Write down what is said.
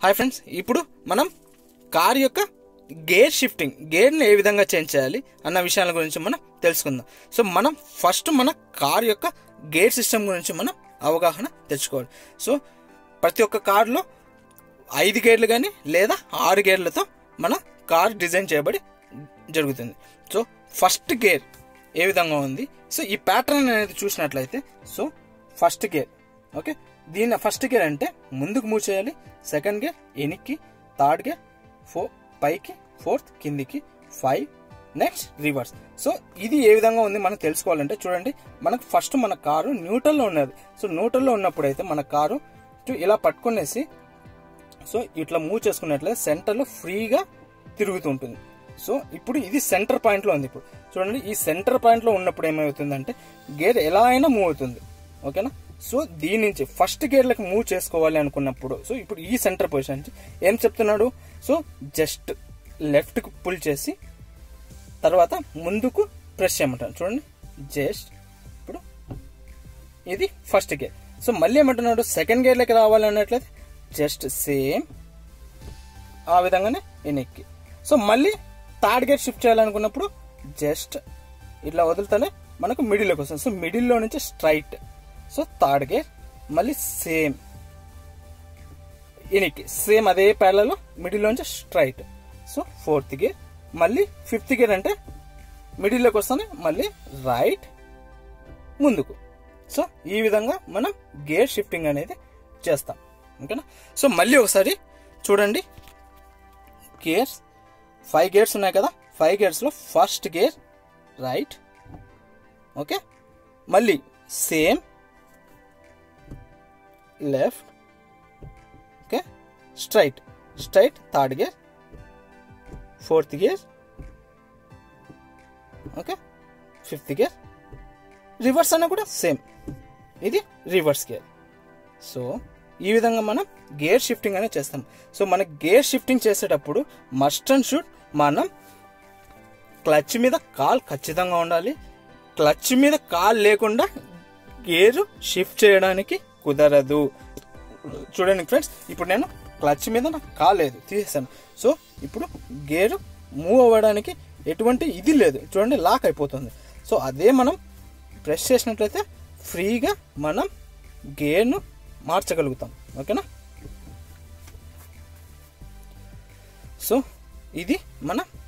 hi friends ఇప్పుడు మనం car యొక్క గేర్ షిఫ్టింగ్ గేర్ని ఏ విధంగా చేంజ్ చేయాలి అన్న విషయాల గురించి మనం తెలుసుకుందాం సో మనం ఫస్ట్ మన కార్ యొక్క గేర్ సిస్టమ్ గురించి మనం అవగాహన తెచ్చుకోవాలి సో ప్రతి ఒక్క కార్లో ఐదు గేర్లు కానీ లేదా ఆరు గేర్లతో మన కార్ డిజైన్ చేయబడి జరుగుతుంది సో ఫస్ట్ గేర్ ఏ విధంగా ఉంది సో ఈ ప్యాటర్న్ అనేది చూసినట్లయితే సో ఫస్ట్ గేర్ ఓకే దీని ఫస్ట్ గేర్ అంటే ముందుకు మూవ్ చేయాలి సెకండ్ గేర్ ఎనిక్కి థర్డ్ గేర్ ఫోర్ పైకి ఫోర్త్ కిందికి ఫైవ్ నెక్స్ట్ రివర్స్ సో ఇది ఏ విధంగా ఉంది మనం తెలుసుకోవాలంటే చూడండి మనకు ఫస్ట్ మన కారు న్యూట్రల్లో ఉన్నది సో న్యూట్రల్లో ఉన్నప్పుడు అయితే మన కారు చూ- ఇలా పట్టుకునేసి సో ఇట్లా మూవ్ చేసుకున్నట్లయితే సెంటర్లో ఫ్రీగా తిరుగుతుంటుంది సో ఇప్పుడు ఇది సెంటర్ పాయింట్లో ఉంది ఇప్పుడు చూడండి ఈ సెంటర్ పాయింట్లో ఉన్నప్పుడు ఏమవుతుందంటే గేర్ ఎలా అయినా మూవ్ అవుతుంది ఓకేనా సో దీని నుంచి ఫస్ట్ గేర్లకు మూవ్ చేసుకోవాలి అనుకున్నప్పుడు సో ఇప్పుడు ఈ సెంటర్ పొజిషన్ నుంచి ఏం చెప్తున్నాడు సో జస్ట్ లెఫ్ట్కి పుల్ చేసి తర్వాత ముందుకు ప్రెస్ చేయమంటాను చూడండి జస్ట్ ఇప్పుడు ఇది ఫస్ట్ గేర్ సో మళ్ళీ ఏమంటున్నాడు సెకండ్ గేర్లోకి రావాలి అన్నట్లయితే జస్ట్ సేమ్ ఆ విధంగానే వెనక్కి సో మళ్ళీ థర్డ్ గేర్ షిఫ్ట్ చేయాలనుకున్నప్పుడు జస్ట్ ఇట్లా వదులుతానే మనకు మిడిల్లోకి వస్తుంది సో మిడిల్లో నుంచి స్ట్రైట్ సో థర్డ్ గేర్ మళ్ళీ సేమ్ వెనక్కి సేమ్ అదే ప్యాలలో మిడిల్లో నుంచి స్ట్రైట్ సో ఫోర్త్ గేర్ మళ్ళీ ఫిఫ్త్ గేర్ అంటే మిడిల్లోకి వస్తానే మళ్ళీ రైట్ ముందుకు సో ఈ విధంగా మనం గేర్ షిఫ్టింగ్ అనేది చేస్తాం ఓకేనా సో మళ్ళీ ఒకసారి చూడండి గేర్స్ ఫైవ్ గేర్స్ ఉన్నాయి కదా ఫైవ్ గేర్స్లో ఫస్ట్ గేర్ రైట్ ఓకే మళ్ళీ same left okay straight straight third gear fourth gear okay fifth gear reverse అన్న కూడా సేమ్ ఇది రివర్స్ గేర్ సో ఈ విధంగా మనం గేర్ షిఫ్టింగ్ అనేది చేస్తాం సో మన గేర్ షిఫ్టింగ్ చేసేటప్పుడు మస్ట్ అండ్ షుడ్ మనం క్లచ్ మీద కాల్ ఖచ్చితంగా ఉండాలి క్లచ్ మీద కాల్ లేకుండా గేర్ షిఫ్ట్ చేయడానికి కుదరదు చూడండి ఫ్రెండ్స్ ఇప్పుడు నేను క్లచ్ మీద నాకు కాల్ లేదు తీసేసాను సో ఇప్పుడు గేర్ మూవ్ అవ్వడానికి ఎటువంటి ఇది లేదు చూడండి లాక్ అయిపోతుంది సో అదే మనం ప్రెస్ చేసినట్లయితే ఫ్రీగా మనం గేర్ను మార్చగలుగుతాం ఓకేనా సో ఇది మన